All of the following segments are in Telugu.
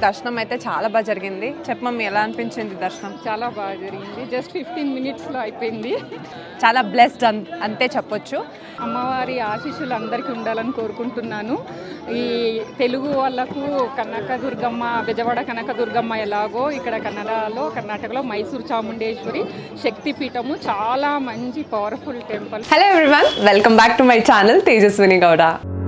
దర్శనం అయితే చాలా బాగా జరిగింది చెప్ప మమ్మీ ఎలా అనిపించింది దర్శనం చాలా బాగా జరిగింది జస్ట్ ఫిఫ్టీన్ మినిట్స్లో అయిపోయింది చాలా బ్లెస్డ్ అంతే చెప్పొచ్చు అమ్మవారి ఆశీస్సులు అందరికీ ఉండాలని కోరుకుంటున్నాను ఈ తెలుగు వాళ్ళకు కనకదుర్గమ్మ బెజవాడ కనకదుర్గమ్మ ఎలాగో ఇక్కడ కన్నడలో కర్ణాటకలో మైసూర్ చాముండేశ్వరి శక్తిపీఠము చాలా మంచి powerful temple hello everyone welcome back to my channel Tejaswini Gowda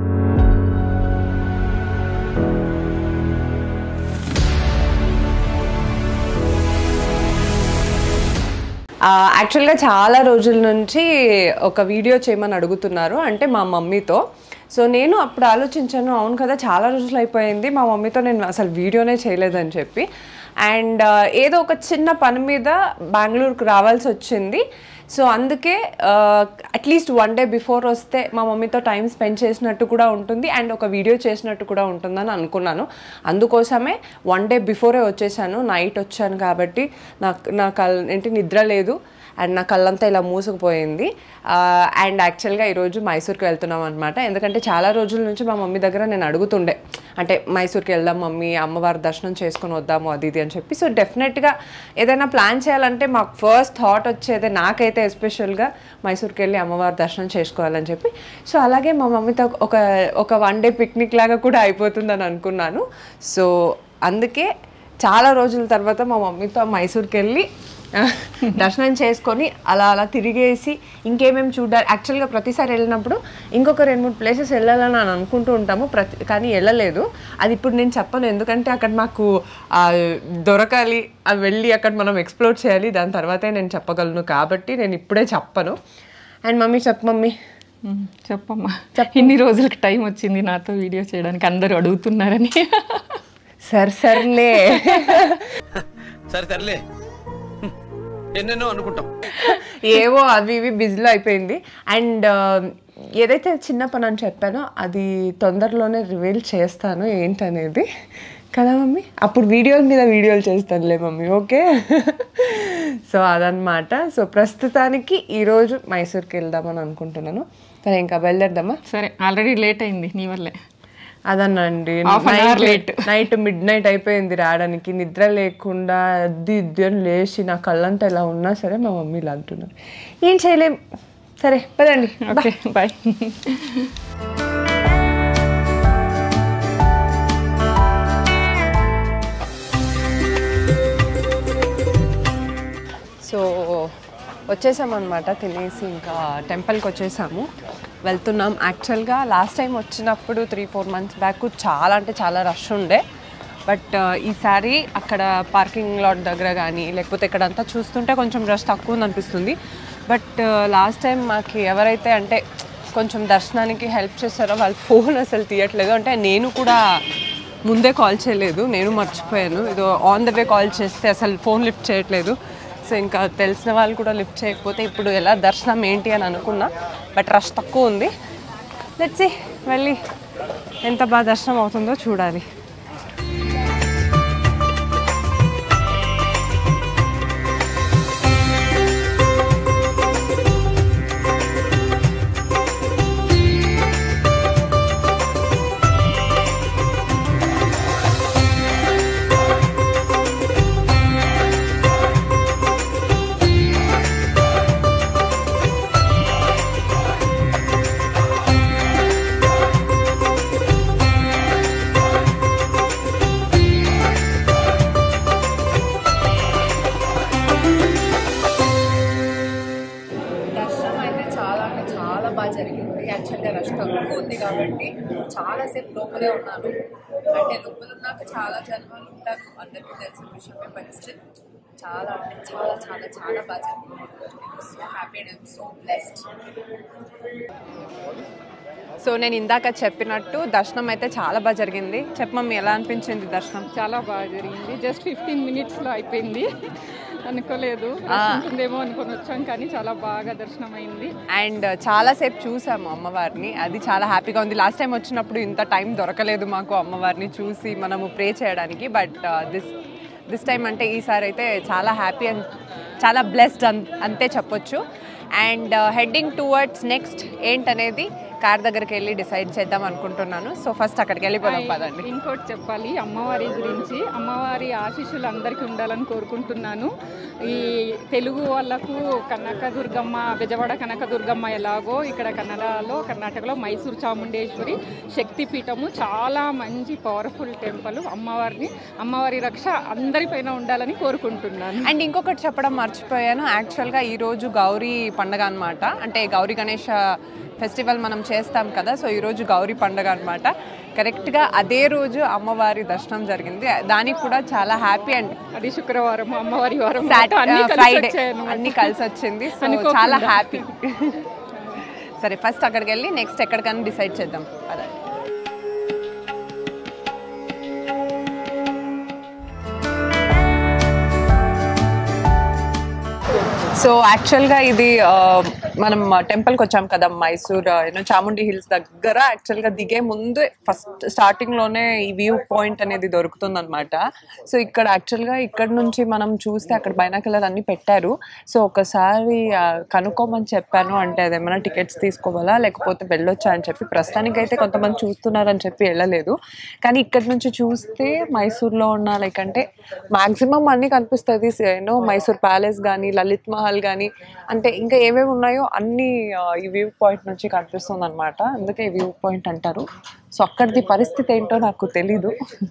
యాక్చువల్గా చాలా రోజుల నుంచి ఒక వీడియో చేయమని అడుగుతున్నారు అంటే మా మమ్మీతో సో నేను అప్పుడు ఆలోచించాను అవును కదా చాలా రోజులు అయిపోయింది మా మమ్మీతో నేను అసలు వీడియోనే చేయలేదని చెప్పి అండ్ ఏదో ఒక చిన్న పని మీద బెంగళూరుకు రావాల్సి వచ్చింది సో అందుకే అట్లీస్ట్ వన్ డే బిఫోర్ వస్తే మా మమ్మీతో టైం స్పెండ్ చేసినట్టు కూడా ఉంటుంది అండ్ ఒక వీడియో చేసినట్టు కూడా ఉంటుందని అనుకున్నాను అందుకోసమే వన్ డే బిఫోరే వచ్చేసాను నైట్ వచ్చాను కాబట్టి నాకు నా కల్ ఏంటి నిద్ర లేదు అండ్ నా కళ్ళంతా ఇలా మూసుకుపోయింది అండ్ యాక్చువల్గా ఈరోజు మైసూర్కి వెళ్తున్నాం అనమాట ఎందుకంటే చాలా రోజుల నుంచి మా మమ్మీ దగ్గర నేను అడుగుతుండే అంటే మైసూర్కి వెళ్దాం మమ్మీ అమ్మవారి దర్శనం చేసుకొని వద్దాము అది ఇది అని చెప్పి సో డెఫినెట్గా ఏదైనా ప్లాన్ చేయాలంటే మాకు ఫస్ట్ థాట్ వచ్చేది నాకైతే ఎస్పెషల్గా మైసూర్కి వెళ్ళి అమ్మవారి దర్శనం చేసుకోవాలని చెప్పి సో అలాగే మా మమ్మీతో ఒక ఒక వన్ డే పిక్నిక్ లాగా కూడా అయిపోతుందని అనుకున్నాను సో అందుకే చాలా రోజుల తర్వాత మా మమ్మీతో మైసూర్కి వెళ్ళి దర్శనం చేసుకొని అలా అలా తిరిగేసి ఇంకేమేమి చూడాలి యాక్చువల్గా ప్రతిసారి వెళ్ళినప్పుడు ఇంకొక రెండు మూడు ప్లేసెస్ వెళ్ళాలని అని అనుకుంటూ ఉంటాము ప్రతి కానీ వెళ్ళలేదు అది ఇప్పుడు నేను చెప్పను ఎందుకంటే అక్కడ మాకు ఆ, దొరకాలి అది వెళ్ళి అక్కడ మనం ఎక్స్ప్లోర్ చేయాలి దాని తర్వాతే నేను చెప్పగలను కాబట్టి నేను ఇప్పుడే చెప్పను అండ్ మమ్మీ చెప్పు మమ్మీ ఉమ్, చెప్పమ్మా ఇన్ని రోజులకి టైం వచ్చింది నాతో వీడియో చేయడానికి అందరూ అడుగుతున్నారని సర్ సర్లే సరే సర్లే హ్మ్. ఎన్నెన్నో అనుకుంటాం ఏవో అవి ఇవి బిజీలో అయిపోయింది అండ్ ఏదైతే చిన్న పని అని చెప్పానో అది తొందరలోనే రివీల్ చేస్తాను ఏంటనేది కదా మమ్మీ అప్పుడు వీడియోల మీద వీడియోలు చేస్తానులే మమ్మీ ఓకే సో అదనమాట సో ప్రస్తుతానికి ఈరోజు మైసూర్కి వెళ్దామని అనుకుంటున్నాను సరే ఇంకా బయలుదేరదామా సరే ఆల్రెడీ లేట్ అయింది నీ వల్లే అదనండి Half an hour late. Night mid night అయిపోయింది రావడానికి నిద్ర లేకుండా అద్ది ఇద్ది అని లేచి నా కళ్ళంతా ఇలా ఉన్నా సరే మా మమ్మీ ఇలా అంటున్నారు ఏం చేయలేం సరే పదండి ఓకే బాయ్ సో వచ్చేసామన్నమాట తినేసి ఇంకా టెంపుల్కి వచ్చేసాము వెళ్తున్నాం యాక్చువల్గా లాస్ట్ టైం వచ్చినప్పుడు త్రీ ఫోర్ మంత్స్ బ్యాక్ చాలా అంటే చాలా రష్ ఉండే బట్ ఈసారి అక్కడ పార్కింగ్ లాట్ దగ్గర కానీ లేకపోతే ఇక్కడంతా చూస్తుంటే కొంచెం రష్ తక్కువ ఉంది అనిపిస్తుంది బట్ లాస్ట్ టైం మాకు ఎవరైతే అంటే కొంచెం దర్శనానికి హెల్ప్ చేస్తారో వాళ్ళ ఫోన్ అసలు తీయట్లేదు అంటే నేను కూడా ముందే కాల్ చేయలేదు నేను మర్చిపోయాను ఏదో ఆన్ ద వే కాల్ చేస్తే అసలు ఫోన్ లిఫ్ట్ చేయట్లేదు సో ఇంకా తెలిసిన వాళ్ళు కూడా లిఫ్ట్ చేయకపోతే ఇప్పుడు ఎలా దర్శనం ఏంటి అని అనుకున్నా బట్ రష్ తక్కువ ఉంది లెట్సి వెళ్ళి ఎంత బాగా దర్శనం అవుతుందో చూడాలి దర్శనం అయితే చాలా అంటే చాలా బాగా జరిగింది యాక్చువల్గా రష్ తక్కువ ఉంది కాబట్టి చాలాసేపు లోపలే ఉన్నాను అంటే లోపల ఉన్నాక చాలా జన్మలు ఉంటారు అందరికీ తెలిసిన విషయమే బట్ స్టిల్ చాలా అంటే చాలా చాలా చాలా బాగా జరిగింది so happy and I'm so blessed so నేను ఇందాక చెప్పినట్టు దర్శనం అయితే చాలా బాగా జరిగింది చెప్ప మమ్మీ ఎలా అనిపించింది దర్శనం చాలా బాగా జరిగింది జస్ట్ ఫిఫ్టీన్ మినిట్స్లో అయిపోయింది అనుకోలేదు రష్ ఉంటుందేమో అనుకొని వచ్చాం కానీ చాలా బాగా దర్శనం అయింది అండ్ చాలాసేపు చూసాము అమ్మవారిని అది చాలా హ్యాపీగా ఉంది లాస్ట్ టైం వచ్చినప్పుడు ఇంత టైం దొరకలేదు మాకు అమ్మవారిని చూసి మనము ప్రే చేయడానికి బట్ దిస్ దిస్ టైం అంటే ఈసారి అయితే చాలా హ్యాపీ అండ్ చాలా బ్లెస్డ్ అంతే చెప్పొచ్చు అండ్ హెడ్డింగ్ టువర్డ్స్ నెక్స్ట్ ఏంటనేది కార్ దగ్గరికి వెళ్ళి డిసైడ్ చేద్దాం అనుకుంటున్నాను సో ఫస్ట్ అక్కడికి వెళ్ళిపోదాం పదండి ఇంకోటి చెప్పాలి అమ్మవారి గురించి అమ్మవారి ఆశీస్సులు అందరికీ ఉండాలని కోరుకుంటున్నాను ఈ తెలుగు వాళ్ళకు కనకదుర్గమ్మ బెజవాడ కనకదుర్గమ్మ ఎలాగో ఇక్కడ కన్నడలో కర్ణాటకలో మైసూర్ చాముండేశ్వరి శక్తిపీఠము చాలా మంచి పవర్ఫుల్ టెంపుల్ అమ్మవారిని అమ్మవారి రక్ష అందరిపైన ఉండాలని కోరుకుంటున్నాను అండ్ ఇంకొకటి చెప్పడం మర్చిపోయాను యాక్చువల్గా ఈరోజు గౌరీ పండగ అనమాట అంటే గౌరీ గణేష ఫెస్టివల్ మనం చేస్తాం కదా సో ఈరోజు గౌరీ పండగ అనమాట కరెక్ట్గా అదే రోజు అమ్మవారి దర్శనం జరిగింది దానికి కూడా చాలా హ్యాపీ అండ్ అది శుక్రవారం అమ్మవారి వారం అన్ని కలిసి ఫ్రైడే వచ్చాయన్నమాట. అన్ని కలిసి వచ్చింది సో అనుకోకుండా. చాలా హ్యాపీ సరే ఫస్ట్ అక్కడికి వెళ్ళి నెక్స్ట్ ఎక్కడికైనా డిసైడ్ చేద్దాం అదే సో యాక్చువల్గా ఇది ఆ, మనం టెంపుల్కి వచ్చాం కదా మైసూర్ యూనో చాముండి హిల్స్ దగ్గర యాక్చువల్గా దిగే ముందు ఫస్ట్ స్టార్టింగ్లోనే ఈ వ్యూ పాయింట్ అనేది దొరుకుతుంది అనమాట సో ఇక్కడ యాక్చువల్గా ఇక్కడ నుంచి మనం చూస్తే అక్కడ బైనాకులర్ అన్ని పెట్టారు సో ఒకసారి ఆ, కనుక్కోమని చెప్పాను అంటే అదేమైనా టికెట్స్ తీసుకోవాలా లేకపోతే వెళ్ళొచ్చా అని చెప్పి ప్రస్తుతానికి అయితే కొంతమంది చూస్తున్నారని చెప్పి వెళ్ళలేదు కానీ ఇక్కడ నుంచి చూస్తే మైసూర్లో ఉన్న లైక్ అంటే మాక్సిమం అన్నీ కనిపిస్తుంది యూనో మైసూర్ ప్యాలెస్ కానీ లలిత్ మహల్ కానీ అంటే ఇంకా ఏమేమి ఉన్నాయో అన్ని ఆ, ఈ వ్యూ పాయింట్ నుంచి కనిపిస్తుంది అనమాట అందుకే ఈ వ్యూ పాయింట్ అంటారు సో అక్కడిది పరిస్థితి ఏంటో నాకు తెలీదు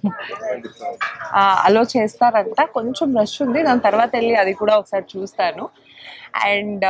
అలో చేస్తారంట కొంచెం రష్ ఉంది దాని తర్వాత వెళ్ళి అది కూడా ఒకసారి చూస్తాను అండ్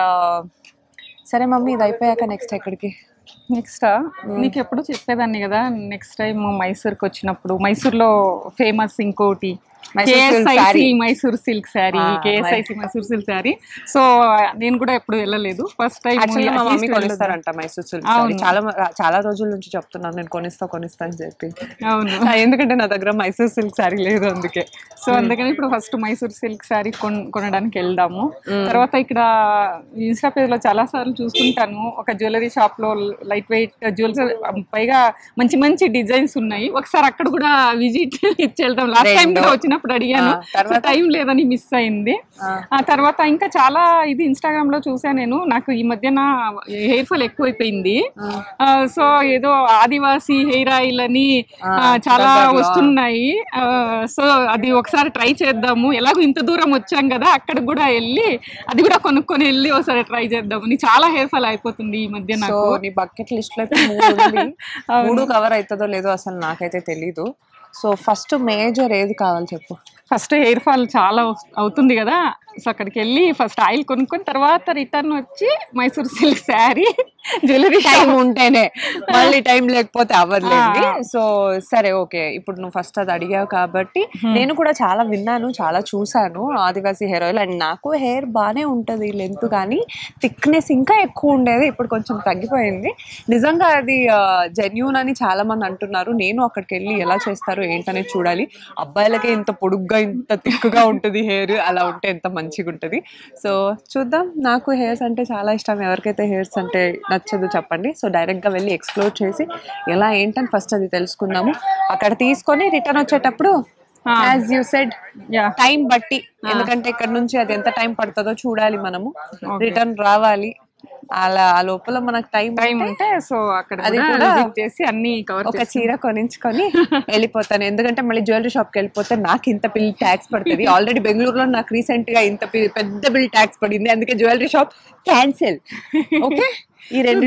సరే మమ్మీ ఇది అయిపోయాక నెక్స్ట్ ఎక్కడికి నెక్స్ట్ నీకు ఎప్పుడు చెప్పేదాన్ని కదా నెక్స్ట్ టైం మైసూర్కి వచ్చినప్పుడు మైసూర్లో ఫేమస్ ఇంకోటి Mysore silk KSIC saree. Mysore silk saree ఆ, KSIC Mysore silk saree so నేను కూడా ఎప్పుడు వెళ్ళలేదు ఫస్ట్ టైం యాక్చువల్లీ మా మమ్మీ కొనిస్తారంట మైసూర్ సిల్క్ అవును. చాలా చాలా రోజుల నుంచి చెప్తున్నాను నేను కొనిస్తా కొనిస్తా అని చెప్పి అవును ఆ, ఎందుకంటే నా దగ్గర మైసూర్ సిల్క్ సారీ లేదు అందుకే సో అందుకని ఇప్పుడు ఫస్ట్ మైసూర్ సిల్క్ శారీ కొన్ కొనడానికి వెళ్దాము తర్వాత ఇక్కడ ఇన్స్టా పేజ్ లో చాలా సార్లు చూస్తుంటాను ఒక జ్యువెలరీ షాప్ లో లైట్ వెయిట్ జ్యువెలరీ పైగా మంచి మంచి డిజైన్స్ ఉన్నాయి ఒకసారి అక్కడ కూడా విజిట్ ఇచ్చి వెళ్దాం లాస్ట్ టైం కూడా వచ్చినప్పుడు అడిగాను ఆ, తర్వాత? టైం లేదని మిస్ అయింది ఆ తర్వాత ఇంకా చాలా ఇది ఇన్స్టాగ్రామ్ లో చూసాను నేను నాకు ఈ మధ్యన హెయిర్ ఫాల్ ఎక్కువైపోయింది ఆ, సో ఏదో ఆదివాసి హెయిర్ ఆయిల్ అని ఆ, చాలా వస్తున్నాయి ఆ, సో అది ఒకసారి ట్రై చేద్దాము ఎలాగో ఇంత దూరం వచ్చాం కదా అక్కడ కూడా వెళ్ళి అది కూడా కొనుక్కొని వెళ్ళి ఒకసారి ట్రై చేద్దాము చాలా హెయిర్ ఫాల్ అయిపోతుంది ఈ మధ్య సో నాకు నీ బకెట్ లిస్ట్ లో ఇప్పుడు మూడు ఉంది. మూడు కవర్ అవుతుందో లేదో అసలు నాకైతే తెలీదు సో ఫస్ట్ మేజర్ ఏది కావాలి చెప్పు ఫస్ట్ హెయిర్ ఫాల్ చాలా అవు- అవుతుంది కదా సో అక్కడికి వెళ్ళి ఫస్ట్ ఆయిల్ కొనుక్కొని తర్వాత రిటర్న్ వచ్చి Mysore silk saree jewellery time ఉంటేనే మళ్ళీ టైం లేకపోతే అవ్వదులేండి సో సరే ఓకే ఇప్పుడు నువ్వు ఫస్ట్ అది అడిగావు కాబట్టి నేను కూడా చాలా విన్నాను చాలా చూసాను ఆదివాసీ హెయిర్ ఆయిల్ అండ్ నాకు హెయిర్ బాగానే ఉంటుంది లెంత్ కానీ థిక్నెస్ ఇంకా ఎక్కువ ఉండేది ఇప్పుడు కొంచెం తగ్గిపోయింది నిజంగా అది జెన్యూన్ అని చాలా మంది అంటున్నారు నేను అక్కడికి వెళ్ళి ఎలా చేస్తారు ఏంటనేది చూడాలి అబ్బాయిలకే ఇంత పొడుగ్గా ఇంత థిక్గా ఉంటుంది హెయిర్ అలా ఉంటే ఎంత మంచిగా ఉంటుంది సో చూద్దాం నాకు హెయిర్స్ అంటే చాలా ఇష్టం ఎవరికైతే హెయిర్స్ అంటే నచ్చదు చెప్పండి సో డైరెక్ట్గా వెళ్ళి ఎక్స్ప్లోర్ చేసి ఎలా ఏంటని ఫస్ట్ అది తెలుసుకుందాము అక్కడ తీసుకొని రిటర్న్ వచ్చేటప్పుడు as you said yeah time బట్టి ఎందుకంటే ఇక్కడ నుంచి అది ఎంత టైం పడుతుందో చూడాలి మనము రిటర్న్ రావాలి అలా ఆ లోపల మనకు టైం టైం ఉంటే సో అక్కడ అది కూడా కూడా visit చేసి అన్ని కవర్ ఒక చీర కొనించుకొని వెళ్ళిపోతాను ఎందుకంటే మళ్ళీ జ్యువెలరీ షాప్కి వెళ్ళిపోతే నాకు ఇంత బిల్ ట్యాక్స్ పడుతుంది ఆల్రెడీ బెంగళూరులో నాకు రీసెంట్ గా ఇంత పి- పెద్ద బిల్ ట్యాక్స్ పడింది అందుకే జ్యువెలరీ షాప్ క్యాన్సిల్ ఓకే ఈ రెండు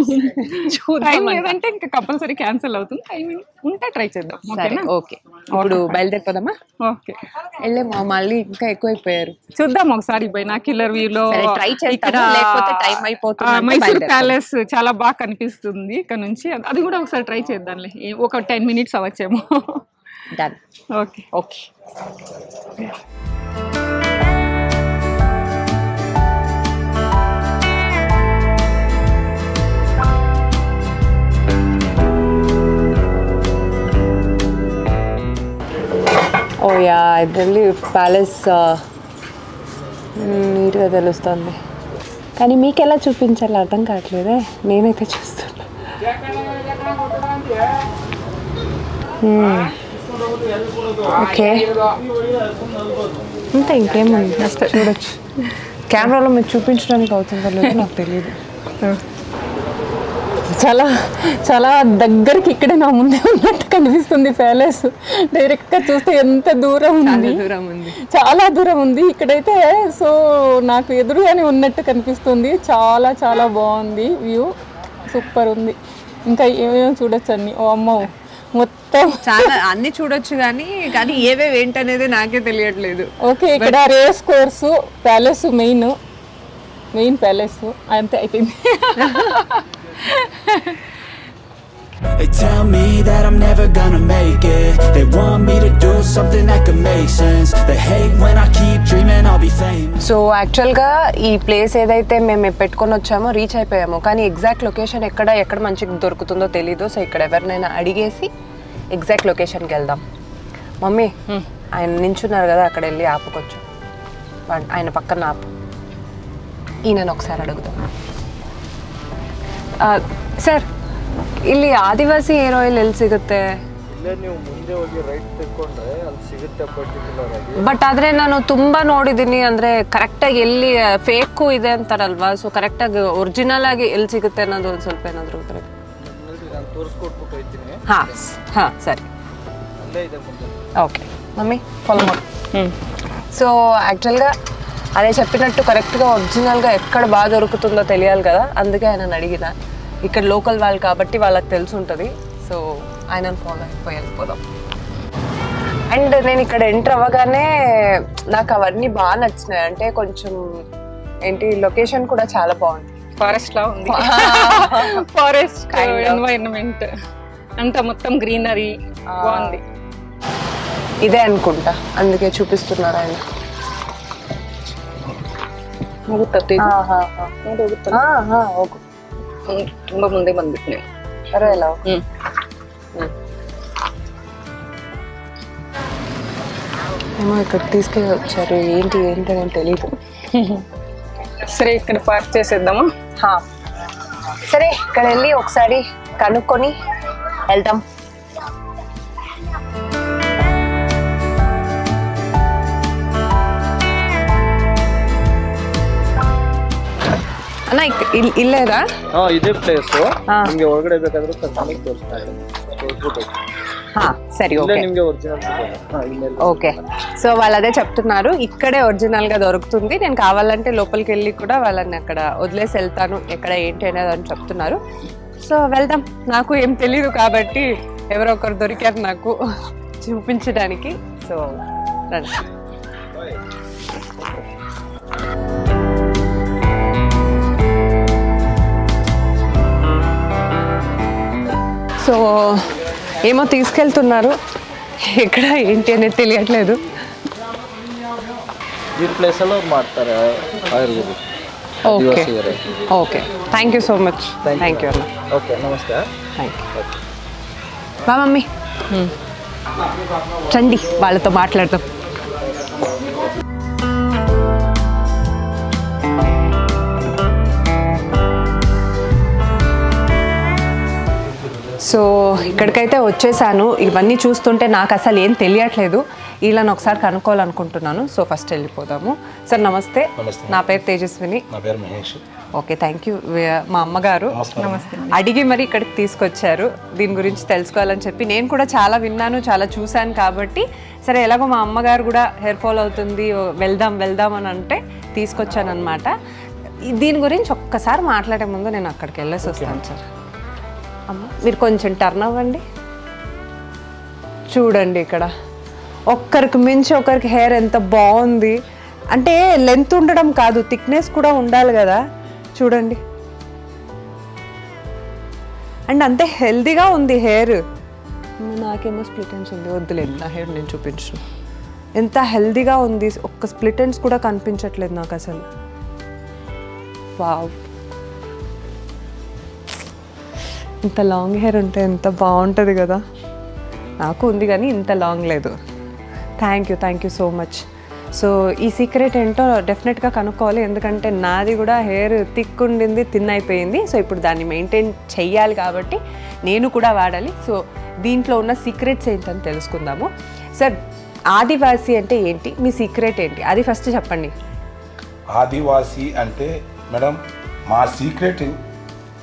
టైం లేదంటే ఇంకా కంపల్సరీ క్యాన్సిల్ అవుతుంది టైం ఉంటే ట్రై చేద్దాం సరే ఓకేనా ఓకే ఇప్పుడు బయలుదేరిపోదామా ఓకే వెళ్ళే మళ్ళీ ఇంకా ఎక్కువైపోయారు చూద్దాం ఒకసారి బైనాక్యులర్ వ్యూ లో సరే, try చేస్తాను. ఇక్కడ లేకపోతే time అయిపోతుంది ఆ, అంటే మైసూర్ బయలుదేరుతాం. ప్యాలెస్ చాలా బాగా కనిపిస్తుంది ఇక్కడ నుంచి అది కూడా ఒకసారి ట్రై చేద్దాంలే ఏ- ఒక టెన్ మినిట్స్ అవ్వచ్చేమో done okay okay oh yeah Delhi palace నీట్గా తెలుస్తుంది కానీ మీకు ఎలా చూపించాలో అర్థం కావట్లేదే నేనైతే చూస్తున్నా ఓకే అంతే ఇంకేముంది జస్ట్ చూడొచ్చు కెమెరాలో మీకు చూపించడానికి అవుతుందో లేదో నాకు తెలియదు చాలా చాలా దగ్గరికి ఇక్కడే నా ముందే ఉన్నట్టు కనిపిస్తుంది ప్యాలెస్ డైరెక్ట్గా చూస్తే ఎంత దూరం ఉంది దూరం ఉంది చాలా దూరం ఉంది ఇక్కడైతే సో నాకు ఎదురుగానే ఉన్నట్టు కనిపిస్తుంది చాలా చాలా బాగుంది వ్యూ సూపర్ ఉంది ఇంకా ఏమేమి చూడొచ్చు అన్ని ఓ అమ్మో మొత్తం చాలా అన్ని చూడొచ్చు కానీ కానీ ఏవేవి ఏంటనేది నాకే తెలియట్లేదు ఓకే ఇక్కడ race course palace main main palace అంతే అయిపోయింది They tell me that I'm never gonna make it They want me to do something that could make sense They hate when I keep dreaming I'll be famous so యాక్చువల్గా ఈ ప్లేస్ ఏదైతే మేము పెట్టుకొని వచ్చామో రీచ్ అయిపోయాము కానీ ఎగ్జాక్ట్ లొకేషన్ ఎక్కడ ఎక్కడ మంచిగా దొరుకుతుందో తెలీదు సో ఇక్కడ ఎవరినైనా అడిగేసి ఎగ్జాక్ట్ లొకేషన్కి వెళ్దాం మమ్మీ ఆయన నించున్నారు కదా అక్కడ వెళ్ళి ఆపుకొచ్చు వా- ఆయన పక్కన ఆపు ఈయనను ఒకసారి అడుగుదాం ಆ, ಸರ್ ಇಲ್ಲಿ ಆದಿವಾಸಿ ಹೇರ್ ಆಯಿಲ್ ಎಲ್ಲಿ ಸಿಗುತ್ತೆ ಇಲ್ಲೇ ನೀವು ಮುಂದೆ ಹೋಗಿ ರೈಟ್ ತೆಕ್ಕೊಂಡ್ರೆ ಅಲ್ಲಿ ಸಿಗುತ್ತೆ ಪರ್ಟಿಕ್ಯುಲರ್ ಆಗಿ ಬಟ್ ಆದ್ರೆ ನಾನು ತುಂಬಾ ನೋಡಿದೀನಿ ಅಂದ್ರೆ ಕರೆಕ್ಟ್ ಆಗಿ ಎಲ್ಲಿ ಫೇಕು ಇದೆ ಅಂತಾರಲ್ವಾ ಸೊ ಕರೆಕ್ಟ್ ಆಗಿ ಒರಿಜಿನಲ್ ಆಗಿ ಎಲ್ಲಿ ಸಿಗುತ್ತೆ ಅನ್ನೋದು ಒಂದ್ ಸ್ವಲ್ಪ ಏನಾದ್ರು ಉತ್ತರ ನೋಡ್ರಿ ನಾನು ತೋರಿಸ್ಕೊಟ್ಬಿಟ್ಟು ಹೋಗ್ತೀನಿ ಹಾ ಸ್- ಹಾ ಸರಿ ಅಲ್ಲೇ ಇದೆ ಮುಂದೆ ఓకే మమ్మీ ఫాలో మాకు సో యాక్చువల్గా అదే చెప్పినట్టు కరెక్ట్గా ఒరిజినల్గా ఎక్కడ బాగా దొరుకుతుందో తెలియాలి కదా అందుకే ఆయనను అడిగిన ఇక్కడ లోకల్ వాళ్ళు కాబట్టి వాళ్ళకి తెలిసి ఉంటుంది సో ఆయనను ఫాలో అయిపోయి వెళ్ళిపోదాం అండ్ నేను ఇక్కడ ఎంటర్ అవ్వగానే నాకు అవన్నీ బాగా నచ్చినాయి అంటే కొంచెం ఏంటి లొకేషన్ కూడా చాలా బాగుంది ఫారెస్ట్ లా ఉంది ఫారెస్ట్ Kind of. ఎన్వైరన్మెంట్ అంతా మొత్తం గ్రీనరీ బాగుంది ఇదే అనుకుంటా అందుకే చూపిస్తున్నారు ఆయన ಹೋಗುತ್ತದೆ ಹಾ, ಹಾ, ಹಾ. ನೋಡಿ ಹೋಗುತ್ತದೆ ಹಾ, ಹಾ, ಹೋಗು ಹ್ಮ್, ತುಂಬಾ ಮುಂದೆ ಬಂದ್ಬಿಟ್ಟು ನೀವು ಪರವಾಗಿಲ್ಲ ಹ್ಮ್ ఏమో ఇక్కడ తీసుకెళ్ళి వచ్చారు ఏంటి ఏంటి అని తెలియదు సరే ఇక్కడ పార్క్ చేసేద్దామా హా. సరే ఇక్కడ వెళ్ళి ఒకసారి కనుక్కొని వెళ్తాం అన్న ఇక్- ఇల్- ఇల్లేదా ಹಾ ಇದೇ ಪ್ಲೇಸ್ ಹಾ. ನಿಮ್ಗೆ ಒಳಗಡೆ ಬೇಕಾದ್ರೆ ಕರ್ಕೊಂಡು ತೋರಿಸ್ತಾ ಇದ್ದೀನಿ ತೋರಿಸ್ಬಿಟ್ಟು హా, సరే ಇಲ್ಲೇ ఓకే ನಿಮ್ಗೆ ಒರಿಜಿನಲ್ ಹಾ ಇಲ್ಲೆಲ್ಲ ఓకే సో వాళ్ళు అదే చెప్తున్నారు ఇక్కడే ఒరిజినల్ గా దొరుకుతుంది నేను కావాలంటే లోపలికి వెళ్ళి కూడా వాళ్ళని అక్కడ వదిలేసి వెళ్తాను ఎక్కడ ఏంటి అనేది అని చెప్తున్నారు సో వెళ్దాం నాకు ఏం తెలీదు కాబట్టి ఎవరో ఒకరు దొరికారు నాకు చూపించడానికి సో రండి సో ఏమో తీసుకెళ్తున్నారు ఎక్కడ ఏంటి అనేది తెలియట్లేదు ಈ ಪ್ಲೇಸ್ ಎಲ್ಲ ಅವ್ರು ಮಾಡ್ತಾರೆ ಆಯುರ್ವೇದಿಕ್ ఓకే ದಿವಸಿಗರೇ okay thank you so much thank you అన్న ಓಕೆ ನಮಸ್ತೆ థ్యాంక్ యూ బా మమ్మీ రండి వాళ్ళతో మాట్లాడదాం సో ఇక్కడికైతే వచ్చేసాను ఇవన్నీ చూస్తుంటే నాకు అసలు ఏం తెలియట్లేదు వీళ్ళని ఒకసారి కనుక్కోవాలనుకుంటున్నాను సో ఫస్ట్ వెళ్ళిపోదాము సార్ నమస్తే నా పేరు తేజస్విని నా పేరు మహేష్ ఓకే థ్యాంక్ యూ మా అమ్మగారు నమస్తే అడిగి మరి ఇక్కడికి తీసుకొచ్చారు దీని గురించి తెలుసుకోవాలని చెప్పి నేను కూడా చాలా విన్నాను చాలా చూశాను కాబట్టి సరే ఎలాగో మా అమ్మగారు కూడా హెయిర్ ఫాల్ అవుతుంది ఓ, వెళ్దాం వెళ్దాం అని అంటే తీసుకొచ్చాను అనమాట దీని గురించి ఒక్కసారి మాట్లాడే ముందు నేను అక్కడికి వెళ్ళేసి వస్తాను సార్ అమ్మ మీరు కొంచెం టర్న్ అవ్వండి చూడండి ఇక్కడ ఒక్కరికి మించి ఒకరికి హెయిర్ ఎంత బాగుంది అంటే లెంత్ ఉండడం కాదు థిక్నెస్ కూడా ఉండాలి కదా చూడండి అండ్ అంతే హెల్దీగా ఉంది హెయిర్ నాకేమో స్ప్లిట్ ఎండ్స్ ఉంది వద్దులేదు నా హెయిర్ నేను చూపించు ఎంత హెల్దీగా ఉంది ఒక్క స్ప్లిట్ ఎండ్స్ కూడా కనిపించట్లేదు నాకు అసలు వావ్ ఇంత లాంగ్ హెయిర్ ఉంటే ఎంత బాగుంటుంది కదా నాకు ఉంది కానీ ఇంత లాంగ్ లేదు thank you thank you so much so ఈ సీక్రెట్ ఏంటో డెఫినెట్గా కనుక్కోవాలి ఎందుకంటే నాది కూడా హెయిర్ థిక్ ఉండింది థిన్ అయిపోయింది సో ఇప్పుడు దాన్ని మెయింటైన్ చెయ్యాలి కాబట్టి నేను కూడా వాడాలి సో దీంట్లో ఉన్న సీక్రెట్స్ ఏంటని తెలుసుకుందాము సార్ ఆదివాసి అంటే ఏంటి మీ సీక్రెట్ ఏంటి అది ఫస్ట్ చెప్పండి ఆదివాసి అంటే మేడం మా సీక్రెట్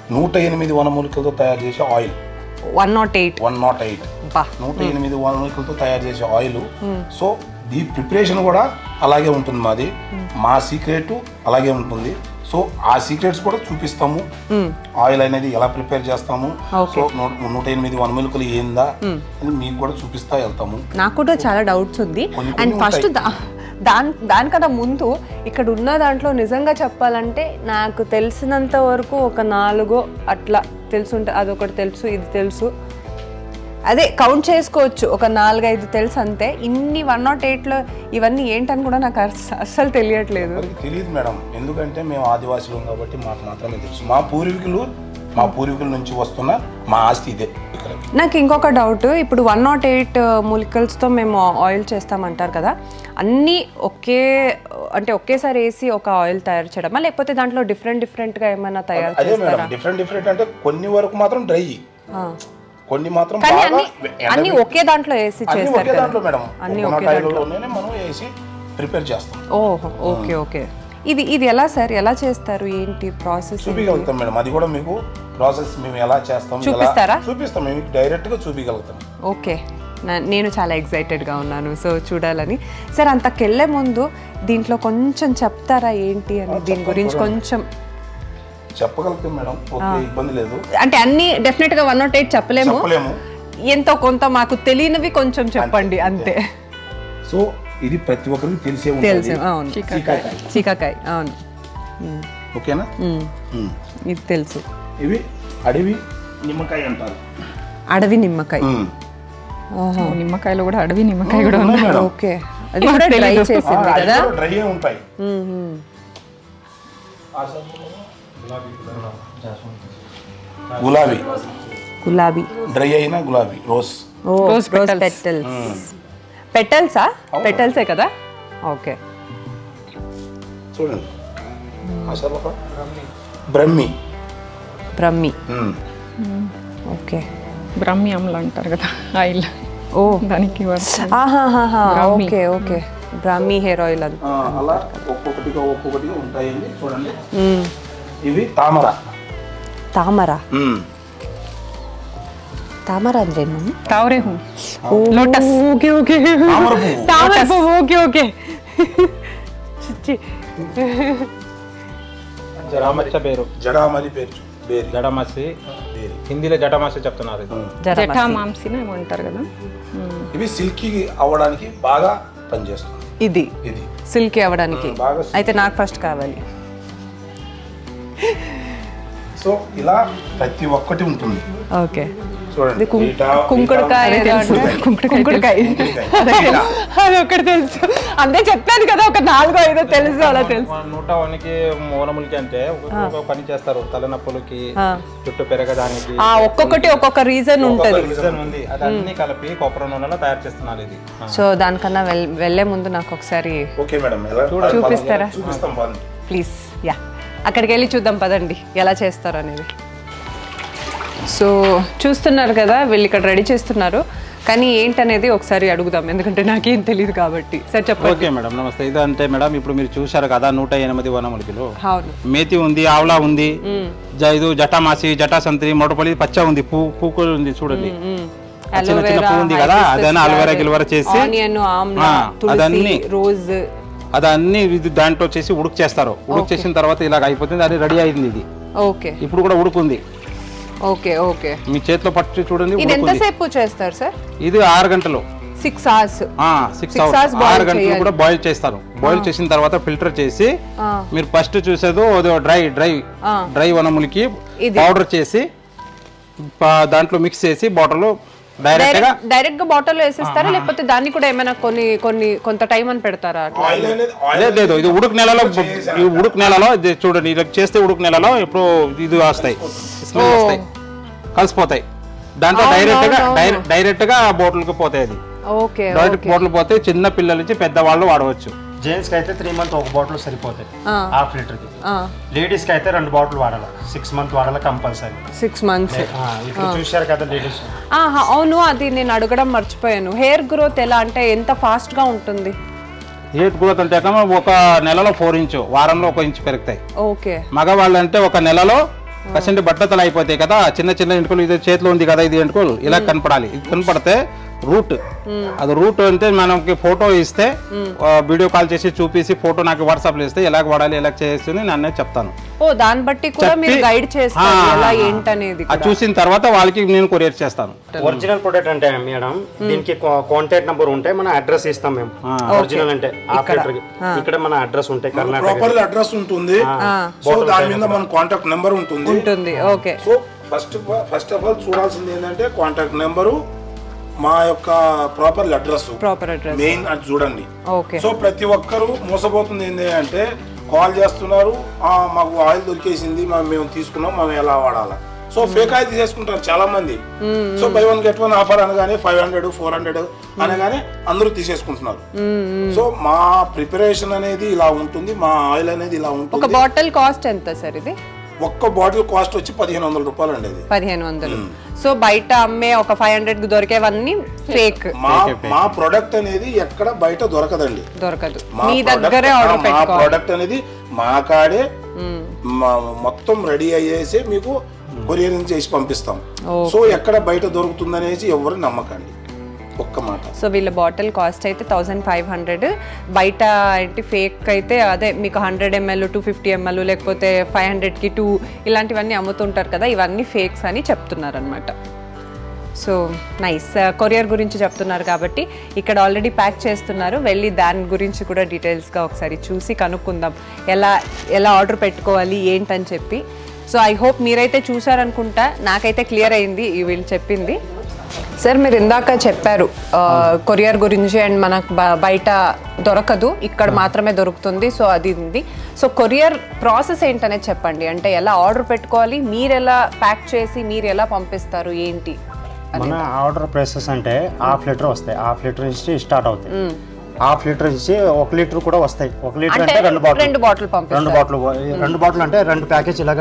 నూట ఎనిమిది వనమూలికలతో తయారు చేసే oil one nought eight one nought eight బా నూట ఎనిమిది వనమూలికలతో తయారు చేసే ఆయిల్ సో ఈ ప్రిపరేషన్ కూడా అలాగే ఉంటుంది మాది మా సీక్రెట్ అలాగే ఉంటుంది సో ఆ సీక్రెట్స్ కూడా చూపిస్తాము ఆయిల్ అనేది ఎలా ప్రిపేర్ చేస్తాము సో నూ- నూట ఎనిమిది వనమూలికలు ఏందా అని మీకు కూడా చూపిస్తా వెళ్తాము నాకు కూడా చాలా డౌట్స్ ఉంది కొన్ని అండ్ కొన్ని ఫస్ట్ దాని దానికన్నా ముందు ఇక్కడ ఉన్న దాంట్లో నిజంగా చెప్పాలంటే నాకు తెలిసినంత వరకు ఒక నాలుగో అట్లా తెలుసుంటే అదొకటి తెలుసు ఇది తెలుసు అదే కౌంట్ చేసుకోవచ్చు ఒక నాలుగైదు తెలుసు అంతే ఇన్ని వన్ నాట్ ఎయిట్లో ఇవన్నీ ఏంటని కూడా నాకు అస్స- అస్సలు తెలియట్లేదు ఎవరికి తెలియదు మేడం ఎందుకంటే మేము ఆదివాసులు కాబట్టి మాకు మాత్రమే తెలుసు మా పూర్వీకులు మా పూర్వీకుల నుంచి వస్తున్న మా ఆస్తి ఇదే ఇక్కడ నాకు ఇంకొక డౌట్ ఇప్పుడు వన్ నాట్ ఎయిట్ మూలికల్స్తో మేము ఆయిల్ చేస్తామంటారు కదా అన్నీ ఒకే అంటే ఒకేసారి వేసి ఒక ఆయిల్ తయారు చేయడమా లేకపోతే దాంట్లో డిఫరెంట్ డిఫరెంట్గా ఏమైనా తయారు అదే మేడం చేస్తారా డిఫరెంట్ డిఫరెంట్ అంటే కొన్ని వరకు మాత్రం డ్రై ఆ. కొన్ని మాత్రం కానీ బాగా అన్ని అన్ని ఒకే దాంట్లో వేసి అన్ని చేస్తారు ఒకే కదా దాంట్లో మేడం అన్ని coconut ఒకే oil దాంట్లో లోనే మనం వేసి ప్రిపేర్ చేస్తాం ఓహో ఓకే ఓకే ఇది ఇది ఎలా సార్ ఎలా చేస్తారు ఏంటి ప్రాసెస్ చూపించగలుగుతాం మేడం అది కూడా మీకు ప్రాసెస్ మేము ఎలా చేస్తాం ఎలా- చూపిస్తారా? చూపిస్తాం మేము డైరెక్ట్ గా చూపించగలుగుతాం ఓకే నా- నేను చాలా ఎక్సైటెడ్గా ఉన్నాను సో చూడాలని సార్ అంతకెళ్ళే ముందు దీంట్లో కొంచెం చెప్తారా ఏంటి అని దీని గురించి కొంచెం చెప్పగలుగుతాం మేడం ఓకే ఇబ్బంది లేదు అంటే అన్ని డెఫినెట్గా వన్ నాట్ ఎయిట్ చెప్పలేము చెప్పలేము ఎంతో కొంత మాకు తెలియనివి కొంచెం చెప్పండి అంతే సో ఇది ప్రతి ఒక్కరికి తెలిసే తెలుసు ఉంటుంది అవును చీకాకాయ. చీకాకాయ అవును మ్మ్. ఓకేనా మ్మ్. ఉమ్. ఇది తెలుసు ఇవి అడవి నిమ్మకాయ అంటారు అడవి నిమ్మకాయ ఉమ్. ఓహో నిమ్మకాయలు కూడా అడవి నిమ్మకాయ కూడా ఉంది ఉన్నాయి మేడం. ఓకే అది కూడా డ్రై ఆ, చేసింది అవి కదా కూడా డ్రై ఏ ఉంటాయి మ్మ్, మ్మ్. గులాబీ గులాబీ డ్రై అయిన గులాబీ రోజ్ ఓ రోజ్ పెటల్స్ పెటల్సా పెటల్సే కదా ఓకే చూడండి అసలు బ్రహ్మి బ్రహ్మి ఉమ్. ఓకే బ్రహ్మి అమలు అంటారు కదా ఆయిల్ ఓ దానికి వాడతారు. ఆహాహాహా, brahmi. Okay okay brahmi hair oil అంత ఆ, అలా ఒక్కొక్కటిగా ఒక్కొక్కటిగా ఉంటాయండి చూడండి మ్మ్. ఇవి తామర తామర ఉమ్. తామర ಅಂದ್ರೆ ಏನು? తావరే హూ లోటస్ ఓకే ఓకే తామర పువ్వు తామర పువ్వు ఓకే ఓకే చిచ్చి జడామచ్చ పేరు జడామరి పేరు బేరి జడమసి బేరి హిందీలో జటమసి చెప్తున్నారు ఇది జరా జటా మాంసిన ఏమో అంటారు కదా ఉమ్. ఇవి సిల్కీ అవ్వడానికి బాగా పనిచేస్తుంది ఇది ఇది సిల్కీ అవ్వడానికి మ్మ్, బాగా silky. అయితే నాకు ఫస్ట్ కావాలి సో ఇలా ప్రతి ఒక్కటి ఉంటుంది ఓకే చూడండి ఇది కుం- ఈట, కుంకుడుకాయ ఈట, ఏదో అంటారు. కుంకుడుకాయ. కుంకుడుకాయ కుంకుడుకాయ. అది ఒకటి తెలుసు అంతే చెప్పాను కదా ఒక నాలుగో ఐదో తెలుసు అలా తెలుసు నూట వనికి మూలములకి అంటే ఒక్కొక్క పని చేస్తారు తలనొప్పులకి ఆ. జుట్టు పెరగడానికి ఆ ఒక్కొక్కటి ఒక్కొక్క రీజన్ ఉంటుంది రీజన్ ఉంది అది అన్ని కలిపి కొబ్బరి నూనెలో తయారు చేస్తున్నారు ఇది ఆ. సో దానికన్నా వెల్ వెళ్ళే ముందు నాకు ఒకసారి ఓకే మేడం ఎలా చూపిస్తారా? చూపిస్తాం బాగుంది ప్లీజ్ యా అక్కడికి వెళ్ళి చూద్దాం పదండి ఎలా చేస్తారు అనేది సో చూస్తున్నారు కదా వీళ్ళు ఇక్కడ రెడీ చేస్తున్నారు కానీ ఏంటనేది ఒకసారి అడుగుదాం ఎందుకంటే నాకేం తెలియదు కాబట్టి సార్ చెప్పండి ఓకే మేడం నమస్తే ఇది అంటే మేడం ఇప్పుడు మీరు చూశారు కదా నూట ఎనిమిది వనములకిలో అవును మేతి ఉంది ఆవలా ఉంది జ- ఇది జటామాసి జటాసంత్రి మొడపల్లి పచ్చ ఉంది పువ్వు పువ్వు ఉంది చూడండి చిన్న చిన్న అలోవెరా పువ్వు ఉంది కదా అదైనా అలోవెరా గిల్వెరా చేసి ఆనియన్ ఆమ్లా ఆ, తులసి అదన్నీ. రోజ్ అదన్నీ ఇది దాంట్లో చేసి ఉడుకు చేస్తారు ఉడుకు చేసిన తర్వాత ఇలాగ అయిపోతుంది అది రెడీ అయింది ఇది ఓకే ఇప్పుడు కూడా ఉడుకుంది ఓకే ఓకే మీ చేతిలో పట్టి చూడండి ఇది ఉడుకుంది ఎంతసేపు చేస్తారు సార్ ఇది ఆరు గంటలు six hours six Six hours hours boil ఆరు గంటలు చేయాలి. కూడా బాయిల్ చేస్తారు బాయిల్ చేసిన తర్వాత ఫిల్టర్ చేసి మీరు ఫస్ట్ చూసేది డ్రై డ్రై ఆ. డ్రై వనములకి ఇది. పౌడర్ చేసి ప- దాంట్లో మిక్స్ చేసి బాటిల్ డైరెక్ట్ గా డైరెక్ట్ గా బాటిల్ వేసేస్తారా లేకపోతే దాన్ని కూడా ఏమైనా కొన్ని కొన్ని కొంత టైం అని పెడతారా అట్లా ఆయిల్ అనేది ఆయిల్ లేదు లేదు ఇది ఉడుకు నెలలో ఈ ఉడుకు నెలలో ఇది చూడండి ఇలా చేస్తే ఉడుకు నెలలో ఇప్పుడు ఇది వస్తాయి స్మెల్ వస్తాయి కలిసిపోతాయి దాంట్లో అవును, డైరెక్ట్ గా అవును, డైరె- డైరెక్ట్ గా బోట్లకు పోతాయి అది ఓకే డైరెక్ట్ బోట్లు పోతే చిన్న పిల్లల నుంచి పెద్దవాళ్ళు వాడవచ్చు జెంట్స్కి అయితే త్రీ మంత్ ఒక బాటిల్ సరిపోతాయి ఆ. హాఫ్ లీటర్కి లేడీస్కి అయితే రెండు బాటిల్ వాడాలి సిక్స్ మంత్ వాడాలి కంపల్సరీ సిక్స్ మంత్స్ ఇప్పుడు చూశారు కదా లేడీస్ ఆహా, అవును అది నేను అడగడం మర్చిపోయాను హెయిర్ గ్రోత్ ఎలా అంటే ఎంత ఫాస్ట్ గా ఉంటుంది హీట్ గ్రోత్ అంటే కనుక ఒక నెలలో ఫోర్ ఇంచు వారంలో ఒక ఇంచు పెరుగుతాయి ఓకే మగవాళ్ళు అంటే ఒక నెలలో కసండి బట్టతలు అయిపోతాయి కదా చిన్న చిన్న ఎంటుకలు ఇది చేతిలో ఉంది కదా ఇది ఎంటుకలు ఇలా కనపడాలి ఇది కనపడితే రూట్ అది రూట్ అంటే మనకి ఫోటో ఇస్తే ఆ, వీడియో కాల్ చేసి చూపిసి ఫోటో నాకు వాట్సాప్లో ఇస్తే ఎలాగ వాడాలి ఎలా చేస్తుంది నేను అనేది చెప్తాను ఓ దాన్ని బట్టి కూడా మీరు చెప్పి- గైడ్ చేస్తారు ఆ, ఎలా ఆ, ఏంటనేది అది చూసిన తర్వాత వాళ్ళకి నేను కొరియర్ చేస్తాను ఒరిజినల్ ప్రొడక్ట్ అంటే మేడం దీనికి కాంటాక్ట్ నంబర్ ఉంటే మన అడ్రస్ ఇస్తాం మేము ఒరిజినల్ అంటే హాఫ్ లీటర్ ఇక్కడ మన అడ్రస్ ఉంటాయి కర్ణాటక ప్రాపర్ అడ్రస్ ఉంటుంది సో దాని మీద మన కాంటాక్ట్ నెంబర్ ఉంటుంది ఉంటుంది okay so first first of all చూడాల్సింది ఏంటంటే కాంటాక్ట్ నెంబరు మా యొక్క proper address proper address main అది చూడండి ఓకే సో ప్రతి ఒక్కరు మోసపోతుంది ఏంటి అంటే కాల్ చేస్తున్నారు "ఆ, మాకు ఆయిల్ దొరికేసింది మా- మేము తీసుకున్నాం మనం ఎలా వాడాలా సో ఫేక్ ఆయిల్ తీసేసుకుంటారు చాలా మంది so buy one get one offer అనగానే ఫైవ్ హండ్రెడ్ ఫోర్ హండ్రెడ్ అనగానే అందరూ తీసేసుకుంటున్నారు సో మా ప్రిపరేషన్ అనేది ఇలా ఉంటుంది మా ఆయిల్ అనేది ఇలా ఒక ఉంటుంది బాటిల్ కాస్ట్ ఎంత సార్ ఇది ఒక్క బాటిల్ కాస్ట్ వచ్చి పదిహేను వందల రూపాయలు అండి అది పదిహేను వందలు సో బయట అమ్మే ఒక ఫైవ్ హండ్రెడ్ కి దొరికేవన్నీ ఫేక్ మా మా ప్రొడక్ట్ అనేది ఎక్కడ బయట దొరకదండి దొరకదు మా మీ product- దగ్గరే ఆ, ఆర్డర్ మా పెట్టుకోవాలి ప్రోడక్ట్ అనేది మా కాడే మా- మొత్తం రెడీ అయ్యేసి మీకు కొరియర్ చేసి పంపిస్తాం సో ఎక్కడ బయట దొరుకుతుందనేసి ఎవరు నమ్మకండి ఒక్క మాట సో వీళ్ళ బాటిల్ కాస్ట్ అయితే థౌసండ్ ఫైవ్ హండ్రెడ్ బయట ఏంటి ఫేక్ అయితే అదే మీకు hundred ML two fifty ML లేకపోతే ఫైవ్ హండ్రెడ్కి టూ ఇలాంటివన్నీ అమ్ముతుంటారు కదా ఇవన్నీ ఫేక్స్ అని చెప్తున్నారు అనమాట సో నైస్ కొరియర్ గురించి చెప్తున్నారు కాబట్టి ఇక్కడ ఆల్రెడీ ప్యాక్ చేస్తున్నారు వెళ్ళి దాని గురించి కూడా డీటెయిల్స్గా ఒకసారి చూసి కనుక్కుందాం ఎలా ఎలా ఆర్డర్ పెట్టుకోవాలి ఏంటని చెప్పి సో ఐ హోప్ మీరైతే చూసారనుకుంటా నాకైతే క్లియర్ అయింది ఈ వీళ్ళు చెప్పింది సార్ మీరు ఇందాక చెప్పారు ఆ, కొరియర్ గురించి అండ్ మనకు బ- బయట దొరకదు ఇక్కడ మాత్రమే దొరుకుతుంది సో అది ఉంది సో కొరియర్ ప్రాసెస్ ఏంటనేది చెప్పండి అంటే ఎలా ఆర్డర్ పెట్టుకోవాలి మీరు ఎలా ప్యాక్ చేసి మీరు ఎలా పంపిస్తారు ఏంటి మన ఆర్డర్ ప్రైసెస్ అంటే హాఫ్ లీటర్ వస్తాయి హాఫ్ లీటర్ నుంచి స్టార్ట్ అవుతాయి హాఫ్ లీటర్ నుంచి ఒక లీటర్ కూడా వస్తాయి ఒక లీటర్ అంటే అంటే రెండు బాటిల్ రెండు బాటిల్ పంపిస్తారు రెండు బాటిల్ రెండు బాటిల్ అంటే రెండు ప్యాకేజ్ ఇలాగ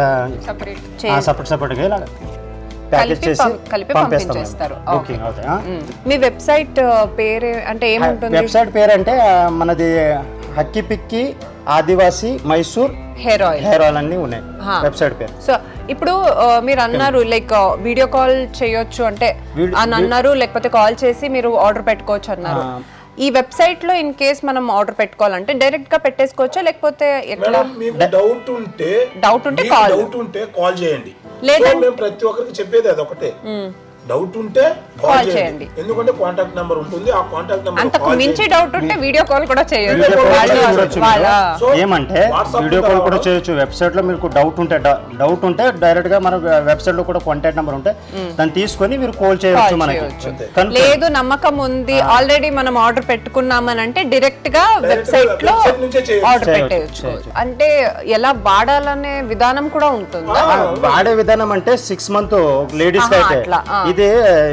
సపరేట్ సపరేట్ సపరేట్గా ఇలాగ ప్యాకేజ్ కలిపి చేసి పం- కలిపి పంపిస్తాం పంపించేస్తారు. మేము. ఓకే. బుకింగ్ అవుతాయి ఆ? మీ వెబ్సైట్ పేరు అంటే ఏముంటుంది వెబ్సైట్ పేరు అంటే ఆ, మనది Hakki Pikki Adivasi Mysore hair oil hair oil అన్ని ఉన్నాయి హా. వెబ్సైట్ పేరు సో ఇప్పుడు ఆ, మీరు అన్నారు లైక్ వీడియో కాల్ చేయొచ్చు అంటే వీడి- అని అన్నారు లేకపోతే కాల్ చేసి మీరు ఆర్డర్ పెట్టుకోవచ్చు అన్నారు ఈ వెబ్సైట్ లో ఇన్ కేస్ మనం ఆర్డర్ పెట్టుకోవాలంటే డైరెక్ట్ గా పెట్టేసుకోవచ్చా లేకపోతే ఎట్లా మేడం మీకు డౌట్ ఉంటే Doubt ఉంటే మీకు call. డౌట్ ఉంటే కాల్ చేయండి లేదంటే- సో మేము ప్రతి ఒక్కరికి చెప్పేది అది ఒకటే డౌట్ ఉంటే Call కాల్ చేయండి. చేయండి ఎందుకంటే కాంటాక్ట్ నెంబర్ ఉంటుంది ఆ కాంటాక్ట్ నెంబర్ అంతకు మించి డౌట్ ఉంటే వీడియో కాల్ కూడా చేయొచ్చు Video call వాళ్ళు చేయొచ్చు వాళ్ళ సో ఏమంటే WhatsApp వీడియో మీద కాల్ కూడా రావడం. చేయొచ్చు వెబ్సైట్ లో మీకు డౌట్ ఉంటే డౌట్ ఉంటే డైరెక్ట్ గా మన వెబ్సైట్ లో కూడా కాంటాక్ట్ నెంబర్ ఉంటే దాన్ని తీసుకొని మీరు కాల్ చేయొచ్చు Call మనకి చేయొచ్చు. కనుక లేదు నమ్మకం ఉంది ఆల్రెడీ మనం ఆర్డర్ పెట్టుకున్నామని అంటే డైరెక్ట్ గా వెబ్సైట్ లో website నుంచే చేయొచ్చు. ఆర్డర్ చేయొచ్చు, పెట్టేయచ్చు చేయొచ్చు. అంటే ఎలా వాడాలనే విధానం కూడా ఉంటుందా ఆ, వాడే విధానం అంటే సిక్స్ మంత్ లేడీస్ ఆహా, అయితే అట్లా, ఆ. ఇది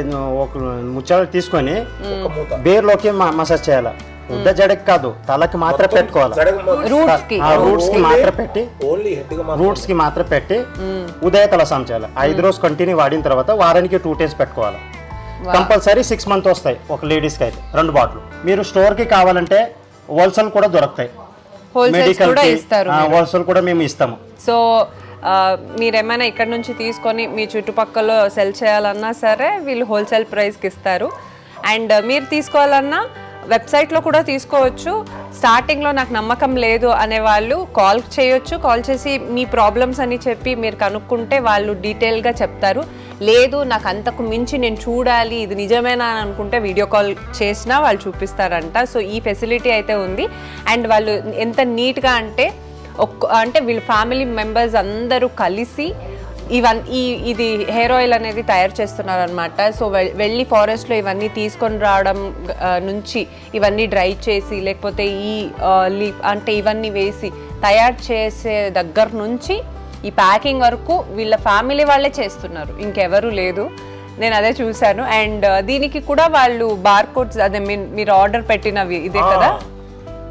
ఒక ముచ్చాలు తీసుకొని ఒక మూత బేర్లోకి మసాజ్ చేయాలి ఉద్ద జడకి కాదు తలకి మాత్రం పెట్టుకోవాలి రూట్స్ కి ఆ రూట్స్ కి మాత్రం పెట్టి ఓన్లీ హెడ్ గా మాత్రం రూట్స్ కి మాత్రం పెట్టి ఉదయ తలసాం చేయాలి ఐదు రోజు కంటిన్యూ వాడిన తర్వాత వారానికి టూ టైమ్స్ పెట్టుకోవాలి కంపల్సరీ సిక్స్ మంత్ వస్తాయి ఒక లేడీస్ కి అయితే రెండు బాటిల్ మీరు స్టోర్ కి కావాలంటే హోల్సేల్ కూడా దొరుకుతాయి హోల్సేల్స్ కూడా ఇస్తారు మీరు. హోల్సేల్ కూడా మేము ఇస్తాము సో ఆ, మీరేమైనా ఇక్కడ నుంచి తీసుకొని మీ చుట్టుపక్కల సెల్ చేయాలన్నా సరే వీళ్ళు హోల్సేల్ ప్రైస్కి ఇస్తారు అండ్ మీరు తీసుకోవాలన్నా వెబ్సైట్లో కూడా తీసుకోవచ్చు స్టార్టింగ్లో నాకు నమ్మకం లేదు అనే వాళ్ళు కాల్ చేయొచ్చు కాల్ చేసి మీ ప్రాబ్లమ్స్ అని చెప్పి మీరు కనుక్కుంటే వాళ్ళు డీటెయిల్గా చెప్తారు లేదు నాకు అంతకు మించి నేను చూడాలి ఇది నిజమేనా అని అనుకుంటే వీడియో కాల్ చేసినా వాళ్ళు చూపిస్తారంట సో ఈ ఫెసిలిటీ అయితే ఉంది అండ్ వాళ్ళు ఎంత నీట్గా అంటే ఒక్క అంటే వీళ్ళ ఫ్యామిలీ మెంబర్స్ అందరూ కలిసి ఇవన్ ఈ ఇది హెయిర్ ఆయిల్ అనేది తయారు చేస్తున్నారు అనమాట సో వె- వెళ్ళి ఫారెస్ట్లో ఇవన్నీ తీసుకొని రావడం ఆ, నుంచి ఇవన్నీ డ్రై చేసి లేకపోతే ఈ లీప్ అంటే ఇవన్నీ వేసి తయారు చేసే దగ్గర నుంచి ఈ ప్యాకింగ్ వరకు వీళ్ళ ఫ్యామిలీ వాళ్ళే చేస్తున్నారు ఇంకెవరు లేదు నేను అదే చూశాను అండ్ దీనికి కూడా వాళ్ళు బార్ కోడ్స్ అదే మీ- మీరు ఆర్డర్ పెట్టినవి ఇదే కదా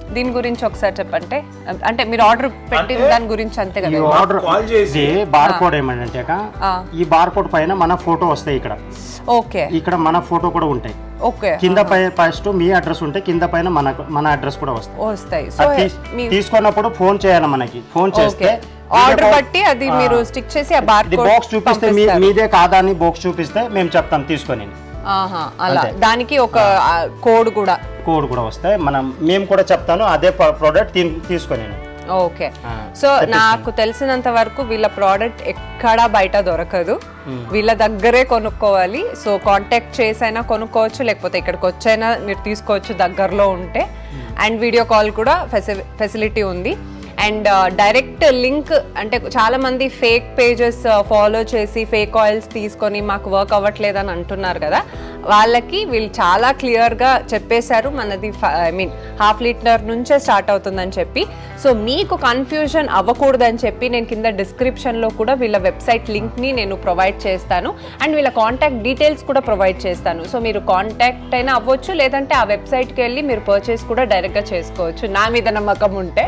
దీని గురించి ఒకసారి చెప్పంటే అంటే మీరు ఆర్డర్ పెట్టిన దాని గురించి అంతే ఈ కదా ఆర్డర్ కాల్ చేసి ఇది బార్ కోడ్ ఏమంటే అక్క, ఆ. ఈ బార్ కోడ్ పైన మన ఫోటో వస్తాయి ఇక్కడ ఓకే ఇక్కడ మన ఫోటో కూడా ఉంటాయి ఓకే కింద పై ఫస్ట్ మీ అడ్రస్ ఉంటే కింద పైన మన మన అడ్రస్ కూడా వస్తాయి వస్తాయి సో అది తీస్- మీ తీసుకున్నప్పుడు ఫోన్ చేయాలి మనకి ఫోన్ చేస్తే ఓకే ఆర్డర్ బట్టి అది మీరు స్టిక్ చేసి ఆ బార్ ఇది బాక్స్ చూపిస్తే మీ మీదే కాదా అని బాక్స్ చూపిస్తే మేము చెప్తాం తీసుకొని ఆహా అలా దానికి ఒక కోడ్ కూడా కోడ్ కూడా వస్తాయి మనం మేము కూడా చెప్తాను అదే ప్రోడక్ట్ తీసుకొని ఓకే సో నాకు తెలిసినంత వరకు వీళ్ళ ప్రోడక్ట్ ఎక్కడా బయట దొరకదు వీళ్ళ దగ్గరే కొనుక్కోవాలి సో కాంటాక్ట్ చేసైనా కొనుక్కోవచ్చు లేకపోతే ఇక్కడికి వచ్చైనా మీరు తీసుకోవచ్చు దగ్గరలో ఉంటే అండ్ వీడియో కాల్ కూడా ఫెసిలిటీ ఉంది అండ్ డైరెక్ట్ లింక్ అంటే చాలా మంది ఫేక్ పేజెస్ ఫాలో చేసి ఫేక్ ఆయిల్స్ తీసుకొని మాకు వర్క్ అవ్వట్లేదు అని అంటున్నారు కదా వాళ్ళకి వీళ్ళు చాలా క్లియర్గా చెప్పేశారు మనది ఐ మీన్ హాఫ్ లీటర్ నుంచే స్టార్ట్ అవుతుందని చెప్పి సో మీకు కన్ఫ్యూజన్ అవ్వకూడదని చెప్పి నేను కింద డిస్క్రిప్షన్లో కూడా వీళ్ళ వెబ్సైట్ లింక్ని నేను ప్రొవైడ్ చేస్తాను అండ్ వీళ్ళ కాంటాక్ట్ డీటెయిల్స్ కూడా ప్రొవైడ్ చేస్తాను సో మీరు కాంటాక్ట్ అయినా అవ్వచ్చు లేదంటే ఆ వెబ్సైట్కి వెళ్ళి మీరు పర్చేస్ కూడా డైరెక్ట్గా చేసుకోవచ్చు నా మీద నమ్మకం ఉంటే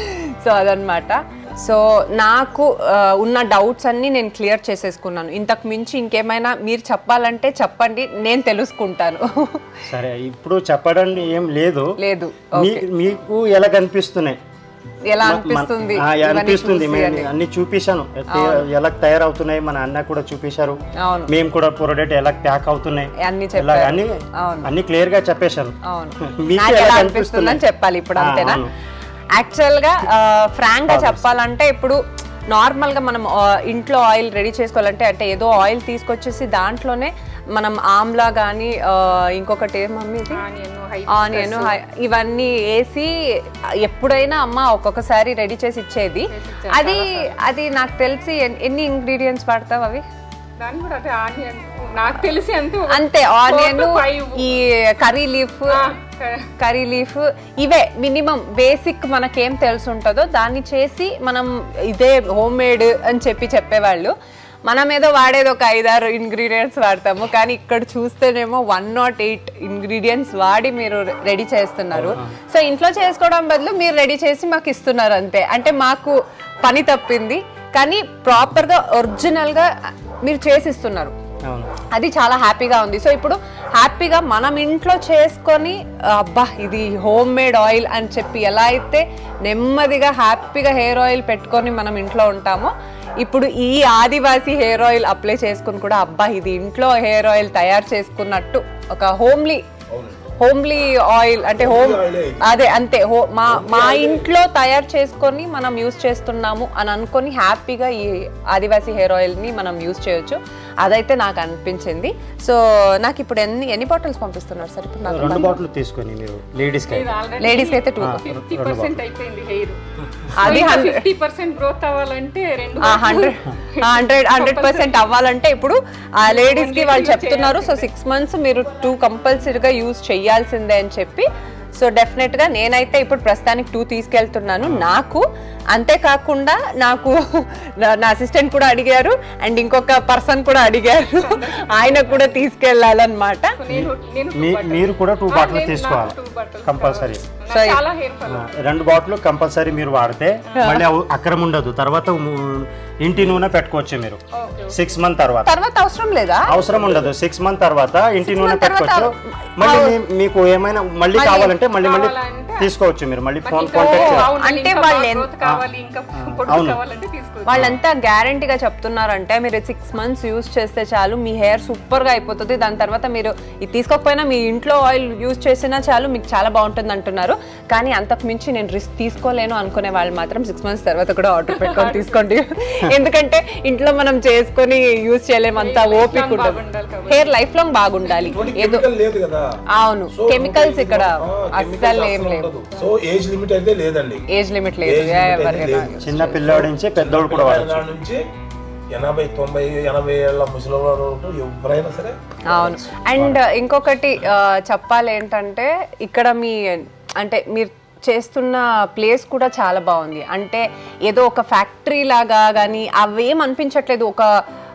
సో అదనమాట సో నాకు ఆ, ఉన్న డౌట్స్ అన్నీ నేను క్లియర్ చేసేసుకున్నాను ఇంతకు మించి ఇంకేమైనా మీరు చెప్పాలంటే చెప్పండి నేను తెలుసుకుంటాను సరే ఇప్పుడు చెప్పడం ఏం లేదు లేదు మీ- మీకు ఎలా కనిపిస్తున్నాయి ఎలా మ- అనిపిస్తుంది ఆ, ఇవన్నీ అనిపిస్తుంది చూసి మేము అని. అన్ని చూపించాను ఎలా తయారవుతున్నాయి మన అన్న కూడా చూపించారు అవును మేము కూడా ప్రోడక్ట్ ఎలా ప్యాక్ అవుతున్నాయి అన్ని ఎలా చెప్పారు అన్ని అవును. అన్ని క్లియర్ గా చెప్పేశాను అవును మీకు నాకు ఎలా ఎలా కనిపిస్తున్నాయి? అనిపిస్తుందని చెప్పాలి ఇప్పుడు ఆ, అంతేనా అవును. యాక్చువల్ గా ఫ్రాంక్ గా చెప్పాలంటే ఇప్పుడు నార్మల్ గా మనం ఆ, ఇంట్లో ఆయిల్ రెడీ చేసుకోవాలంటే అంటే ఏదో ఆయిల్ తీసుకొచ్చేసి దాంట్లోనే మనం ఆమ్లా కానీ ఇంకొకటి ఏం మమ్మీ ఇది ఆనియన్ ఇవన్నీ వేసి ఎప్పుడైనా అమ్మ ఒక్కొక్కసారి రెడీ చేసి ఇచ్చేది అది అది నాకు తెలిసి ఎన్- ఎన్ని ఇంగ్రీడియంట్స్ పడతావు అవి దాన్ని కూడా అంటే ఆనియన్ నాకు తెలిసి అంతే అంతే ఆనియన్ Four to five. ఈ కర్రీ లీఫ్ ఆ, కర్రీ లీఫ్ ఇవే మినిమం బేసిక్ మనకేం తెలిసి ఉంటుందో దాన్ని చేసి మనం ఇదే హోమ్ మేడ్ అని చెప్పి చెప్పేవాళ్ళు మనం ఏదో వాడేది ఒక ఐదారు ఇంగ్రీడియంట్స్ వాడతాము కానీ ఇక్కడ చూస్తేనేమో వన్ నాట్ ఎయిట్ ఇంగ్రీడియంట్స్ వాడి మీరు రెడీ చేస్తున్నారు సో ఇంట్లో చేసుకోవడం బదులు మీరు రెడీ చేసి మాకు ఇస్తున్నారు అంతే అంటే మాకు పని తప్పింది కానీ ప్రాపర్గా ఒరిజినల్గా మీరు చేసిస్తున్నారు అవును అది చాలా హ్యాపీగా ఉంది సో ఇప్పుడు హ్యాపీగా మనం ఇంట్లో చేసుకొని అబ్బా ఇది హోమ్ మేడ్ ఆయిల్ అని చెప్పి ఎలా అయితే నెమ్మదిగా హ్యాపీగా హెయిర్ ఆయిల్ పెట్టుకొని మనం ఇంట్లో ఉంటామో ఇప్పుడు ఈ ఆదివాసీ హెయిర్ ఆయిల్ అప్లై చేసుకుని కూడా అబ్బా ఇది ఇంట్లో హెయిర్ ఆయిల్ తయారు చేసుకున్నట్టు ఒక హోమ్లీ హోమ్లీ ఆయిల్ అంటే హోమ్ అదే అంతే హో మా మా ఇంట్లో తయారు చేసుకొని మనం యూస్ చేస్తున్నాము అని అనుకొని హ్యాపీగా ఈ ఆదివాసీ హెయిర్ ఆయిల్ని మనం యూస్ చేయొచ్చు అదైతే నాకు అనిపించింది సో నాకు ఇప్పుడు ఎన్ని ఎన్ని బాటిల్స్ పంపిస్తున్నారు సార్ ఇప్పుడు నాకు రెండు బాటిల్ తీసుకొని మీరు లేడీస్ కి ఇది ఆల్రెడీ లేడీస్కి అయితే టూ ఫిఫ్టీ పర్సెంట్ అయిపోయింది హెయిర్ అది హండ్రెడ్ ఫిఫ్టీ పర్సెంట్ గ్రోత్ అవ్వాలంటే రెండు హండ్రెడ్ హండ్రెడ్ హండ్రెడ్ పర్సెంట్ అవ్వాలంటే ఇప్పుడు ఆ లేడీస్ కి వాళ్ళు చెప్తున్నారు సో సిక్స్ మంత్స్ మీరు టూ కంపల్సరీగా యూజ్ చేయాల్సిందే అని చెప్పి సో డెఫినెట్ గా నేనైతే ఇప్పుడు ప్రస్తుతానికి టూ తీసుకెళ్తున్నాను నాకు అంతేకాకుండా నాకు నా- నా అసిస్టెంట్ కూడా అడిగారు అండ్ ఇంకొక పర్సన్ కూడా అడిగారు ఆయన కూడా తీసుకెళ్ళాలన్నమాట నేను నేను మీ మీరు కూడా టూ బాటిల్ నేను తీసుకోవాలి నాకు two bottles కంపల్సరీ సో నాకు చాలా హెయిర్ ఫాల్ రెండు బాటిల్ కంపల్సరీ మీరు వాడితే మళ్ళీ అవ- అక్రమ ఉండదు తర్వాత ము- ఇంటి నూనె పెట్టుకోవచ్చు మీరు సిక్స్ మంత్ తర్వాత తర్వాత అవసరం లేదా అవసరం ఉండదు సిక్స్ మంత్ తర్వాత ఇంటి నూనె month తర్వాత పెట్టుకోవచ్చు మళ్ళీ మీ- మీకు ఏమైనా మళ్ళీ కావాలంటే మళ్ళీ మళ్ళీ కావాలంటే తీసుకోవచ్చు మీరు మళ్ళీ ఫోన్ ఇంకా కాంటాక్ట్ చేయాలి బాగుండాలి, అంటే ఇంకా వాళ్ళు బాగా ఎంత- growth కావాలి ఇంకా పొడుగు అవును. కావాలంటే తీసుకోవచ్చు వాళ్ళంతా గ్యారంటీగా చెప్తున్నారంటే మీరు సిక్స్ మంత్స్ యూస్ చేస్తే చాలు మీ హెయిర్ సూపర్ గా అయిపోతుంది దాని తర్వాత మీరు ఇది తీసుకోకపోయినా మీ ఇంట్లో ఆయిల్ యూస్ చేసినా చాలు మీకు చాలా బాగుంటుంది అంటున్నారు కానీ అంతకు మించి నేను రిస్క్ తీసుకోలేను అనుకునే వాళ్ళు మాత్రం సిక్స్ మంత్స్ తర్వాత కూడా ఆర్డర్ పెట్టుకొని తీసుకోండి ఎందుకంటే ఇంట్లో మనం చేసుకొని యూస్ చేయలేము అంత ఓపిక ఉండదు బాగుండాలి కాబట్టి. హెయిర్ లైఫ్ లాంగ్ బాగుండాలి ఏదో కెమికల్ లేదు కదా అవును సో కెమికల్స్ ఇక్కడ ఆ, chemicals అస్సలు ఏం అస్సలు లేవు ఉండదు. సో ఏజ్ లిమిట్ అయితే లేదండి ఏజ్ లిమిట్ లేదు ఏజ్ లిమిట్ అయితే ఎవరికైనా లేదు. చిన్న పిల్లోడి నుంచి పెద్దోడు కూడా వాడచ్చు దాని నుంచి ఎనభై తొంభై ఎనభై ఏళ్ళ ముసలి వరకు ఎవరైనా సరే అవును అండ్ ఇంకొకటి ఆ, చెప్పాలి ఏంటంటే ఇక్కడ మీ అంటే మీరు చేస్తున్న ప్లేస్ కూడా చాలా బాగుంది అంటే ఏదో ఒక ఫ్యాక్టరీ లాగా కానీ అవేం అనిపించట్లేదు ఒక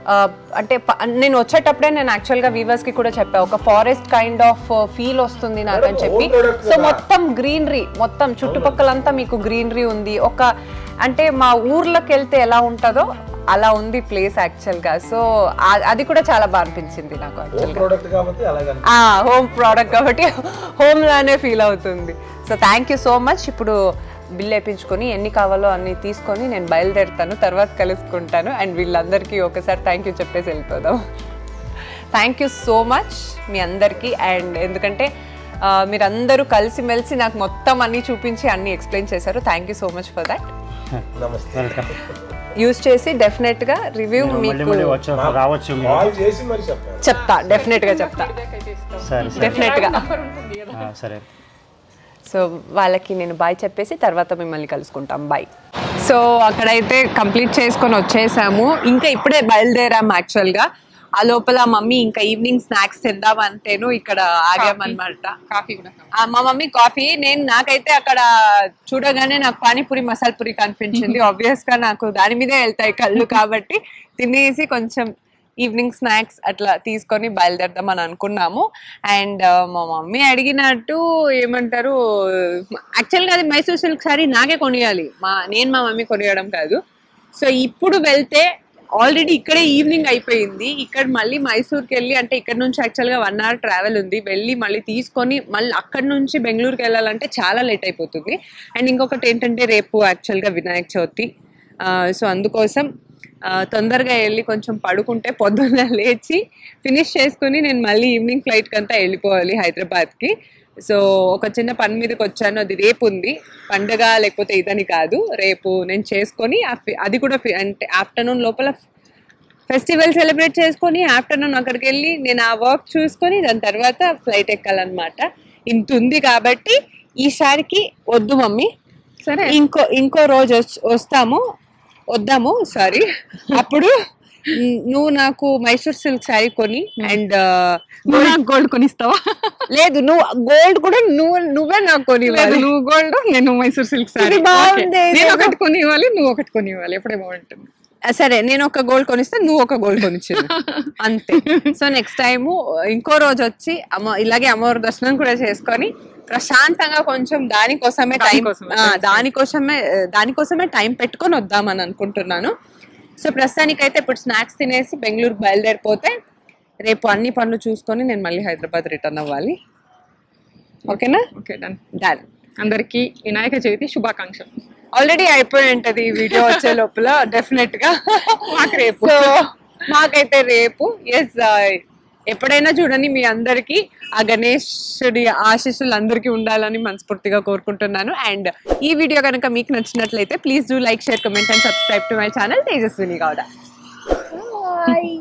ఆ, అంటే ప- నేను వచ్చేటప్పుడే నేను యాక్చువల్గా వీవర్స్కి కూడా చెప్పా ఒక ఫారెస్ట్ కైండ్ ఆఫ్ ఫీల్ వస్తుంది నాకు అని చెప్పి సో మొత్తం గ్రీనరీ మొత్తం చుట్టుపక్కలంతా మీకు గ్రీనరీ ఉంది ఒక అంటే మా ఊర్లోకి వెళ్తే ఎలా ఉంటుందో అలా ఉంది ప్లేస్ యాక్చువల్గా సో అది కూడా చాలా బాగా అనిపించింది నాకు యాక్చువల్గా ప్రోడక్ట్ కాబట్టి అలాగే హోమ్ ప్రోడక్ట్ కాబట్టి హోమ్ లానే ఫీల్ అవుతుంది so thank you so much ఇప్పుడు బిల్ వేయించుకొని ఎన్ని కావాలో అన్ని తీసుకొని నేను బయలుదేరుతాను తర్వాత కలుసుకుంటాను అండ్ వీళ్ళందరికీ ఒకసారి థ్యాంక్ యూ చెప్పేసి వెళ్ళిపోదాం థ్యాంక్ యూ సో మచ్ మీ అందరికీ అండ్ ఎందుకంటే ఆ, మీరందరూ కలిసిమెలిసి నాకు మొత్తం అన్నీ చూపించి అన్నీ ఎక్స్ప్లెయిన్ చేశారు thank you so much for that నమస్తే వెల్కమ్ యూస్ చేసి డెఫినెట్గా రివ్యూ మళ్ళీ మీకు మళ్ళీ వచ్చి రావచ్చు మీరు కాల్ చేసి మరి చెప్పాలి చెప్తా డెఫినెట్గా చెప్తా సరే సరే డెఫినెట్గా ఆ, సరే సో వాళ్ళకి నేను బాయ్ చెప్పేసి తర్వాత మిమ్మల్ని కలుసుకుంటాం బాయ్ సో అక్కడైతే కంప్లీట్ చేసుకొని వచ్చేసాము ఇంకా ఇప్పుడే బయలుదేరాము యాక్చువల్గా ఆ లోపల మమ్మీ ఇంకా ఈవినింగ్ స్నాక్స్ తిందామంటేను ఇక్కడ ఆగామన్నమాట కాఫీ కూడా కావాలి. ఆ, మా మమ్మీ కాఫీ నేను నాకైతే అక్కడ చూడగానే నాకు పానీపూరి మసాలా పూరి కనిపించింది ఆబ్వియస్ గా నాకు దాని మీదే వెళ్తాయి కళ్ళు కాబట్టి తినేసి కొంచెం ఈవినింగ్ స్నాక్స్ అట్లా తీసుకొని బయలుదేరదాం అని అనుకున్నాము అండ్ మా మమ్మీ అడిగినట్టు ఏమంటారు యాక్చువల్గా అది మైసూర్ సిల్క్ సారీ నాకే కొనియాలి మా నేను మా మమ్మీ కొనియడం కాదు సో ఇప్పుడు వెళ్తే ఆల్రెడీ ఇక్కడే ఈవినింగ్ అయిపోయింది ఇక్కడ మళ్ళీ మైసూర్కి వెళ్ళి అంటే ఇక్కడ నుంచి యాక్చువల్గా వన్ అవర్ ట్రావెల్ ఉంది వెళ్ళి మళ్ళీ తీసుకొని మళ్ళీ అక్కడ నుంచి బెంగళూరుకి వెళ్ళాలంటే చాలా లేట్ అయిపోతుంది అండ్ ఇంకొకటి ఏంటంటే రేపు యాక్చువల్గా వినాయక చవితి సో అందుకోసం ఆ, తొందరగా వెళ్ళి కొంచెం పడుకుంటే పొద్దున్న లేచి ఫినిష్ చేసుకుని నేను మళ్ళీ ఈవినింగ్ ఫ్లైట్కి అంతా వెళ్ళిపోవాలి హైదరాబాద్కి సో ఒక చిన్న పని మీదకి వచ్చాను అది రేపు ఉంది పండగ లేకపోతే ఇదని కాదు రేపు నేను చేసుకొని ఆ ఫి- అది కూడా ఫి- అంటే ఆఫ్టర్నూన్ లోపల ఫెస్టివల్ సెలబ్రేట్ చేసుకొని ఆఫ్టర్నూన్ అక్కడికి వెళ్ళి నేను ఆ వర్క్ చూసుకొని దాని తర్వాత ఫ్లైట్ ఎక్కాలన్నమాట ఇంత ఉంది కాబట్టి ఈసారికి వద్దు మమ్మీ సరే ఇంకో ఇంకో రోజు వచ్- వస్తాము వద్దాము సారీ అప్పుడు న్- నువ్వు నాకు మైసూర్ సిల్క్ శారీ కొని అండ్ నువ్వు నాకు గోల్డ్ కొనిస్తావా లేదు నువ్వు గోల్డ్ కూడా నువ్వు నువ్వే నాకు కొని లేదు నువ్వు గోల్డ్ నేను మైసూర్ సిల్క్ సారీ ఇది బాగుంది, నేను ఇది ఒకటి కొని ఇవ్వాలి నువ్వు ఒకటి కొని ఇవ్వాలి ఎప్పుడే బాగుంటుంది సరే నేను ఒక గోల్డ్ కొనిస్తే నువ్వు ఒక గోల్డ్ కొనిచ్చు అంతే సో నెక్స్ట్ టైం ఇంకో రోజు వచ్చి అమ్మ ఇలాగే అమ్మవారి దర్శనం కూడా చేసుకొని ప్రశాంతంగా కొంచెం దానికోసమే టైం దానికోసమే, ఆ, దానికోసమే దానికోసమే టైం పెట్టుకొని వద్దామని అనుకుంటున్నాను సో ప్రస్తుతానికైతే ఇప్పుడు స్నాక్స్ తినేసి బెంగళూరు బయలుదేరిపోతే రేపు అన్ని పనులు చూసుకొని నేను మళ్ళీ హైదరాబాద్ రిటర్న్ అవ్వాలి ఓకేనా ఓకే డన్ డన్ అందరికీ వినాయక చవితి శుభాకాంక్షలు ఆల్రెడీ అయిపోయి ఉంటది ఈ వీడియో వచ్చే లోపల డెఫినెట్ గా మాకు రేపు. సో మాకైతే రేపు ఎస్ ఎప్పుడైనా చూడండి మీ అందరికి ఆ గణేశుడి ఆశీస్సులు అందరికీ ఉండాలని మనస్ఫూర్తిగా కోరుకుంటున్నాను అండ్ ఈ వీడియో కనుక మీకు నచ్చినట్లయితే please do like share comment and subscribe to my channel Tejaswini Gowda Bye.